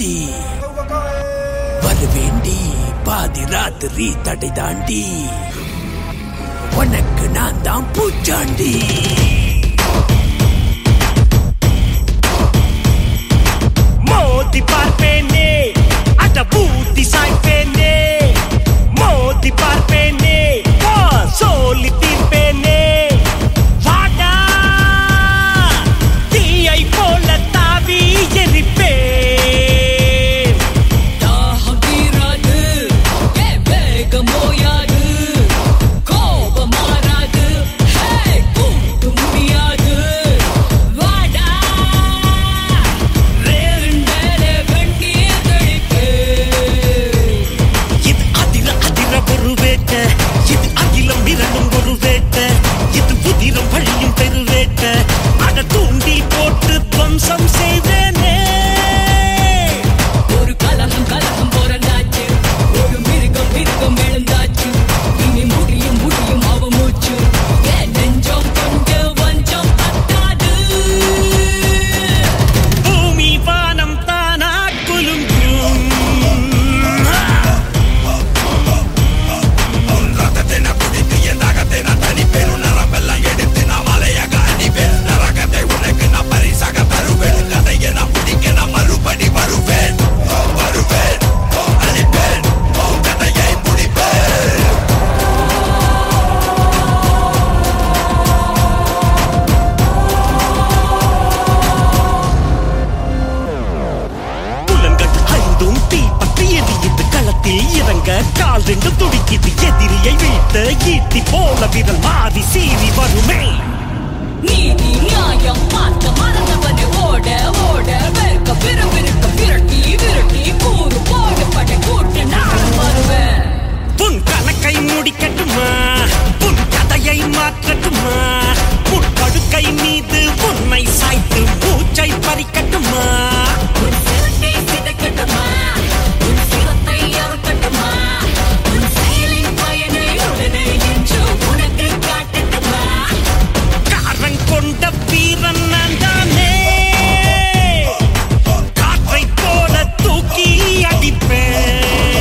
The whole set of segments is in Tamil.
தாண்டி வருவேண்டி பாதி ராத்திரி தடை தாண்டி உனக்கு நான் தான் பூச்சாண்டி மோதி பார்ப்பேனே அட பூத்தி சாய்ப்பேனே மோதி பார்ப்பேனே போ சோலி தீர்ப்பேனே வாடா தீயை போல தாவி எரிப்பேன் தாகம் தீராது ஏ வேகம் ஓயாது கோபம் மாறாது ஹே கூட்டு முடியாது வாடா வேண்டலே வெண்ணீர் தெளிப்பேன் இது அதிர அதிர ஒரு வேட்ட இது அகிலம் விரலும் ஒரு வேட்ட இது புதிரம் வழியும் பெருவேட்ட அட தூண்டி போட்டு துவம்சம் செய்தேனே ஒரு கலகம் கலகம் பிறந்தாச்சு ஒரு மிருகம் மிருகம் எழுந்தாச்சு இனி முடியும் முடியும் அவ மூச்சு என் நெஞ்சம் கொண்டு வஞ்சம் பத்தாது பூமி வானம் தானா குலுங்கும் புலன்கள் ஐந்தும் தீ பற்றி எரியுது களத்தில் இறங்க கால் ரெண்டு துடிக்குது எதிரியை வீழ்த்த ஈட்டி போல விரல் மாறி சீறி வருமே நீதி நியாயம் பார்க்க மறந்தவனை ஓட ஓட வெறுக்க பிறவிருக்க விரட்டி விரட்டி கூறு போட பட கூட்டு நான் வருவேன் உன் கணக்கை முடிக்கட்டுமா உன் கதையை மாற்றட்டுமா உன் படுக்கை மீது உன்னை சாய்த்து மூச்சை பறிக்கட்டுமா உன் சிரத்தை சிதைக்கட்டுமா உன் சிரத்தை அறுக்கட்டுமா உன் செயலின் பயனை உடனே என்று உனக்கு காட்டட்டுமா காரன் கொண்ட வீரன் நான் தானே காற்றை போல தூக்கி அடிப்பேன்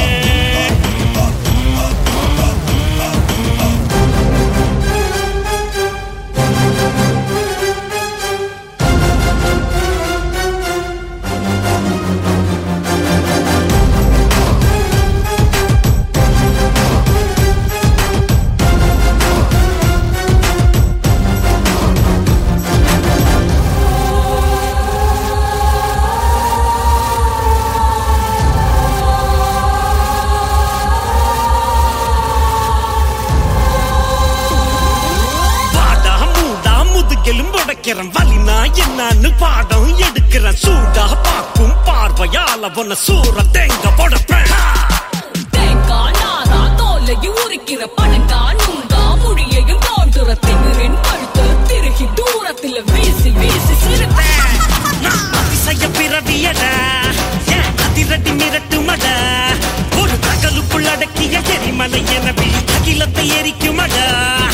வாடா மூடா முதுகெலும் உடைக்கிறேன் வலினா என்னன்னு பாடம் எடுக்கிறேன் சூடா பார்க்கும் பார்வையால உன்னை சூற தேங்க உடைப்பேன் தேங்காய் நாரா தோலையை உரிக்கிற பணங்காய் நுங்கா முடியையும் தோன்றுற திமிரின் கழுத்து திருகி தூரத்துல வீசி வீசி சிரிப்பேன் நான் அதிசய பிறவியடா ஏன் அதிரடி மிரட்டுமடா ஒரு தகலுக்குள் அடக்கிய எரிமலை எனவே அகிலத்தை எரிக்குமடா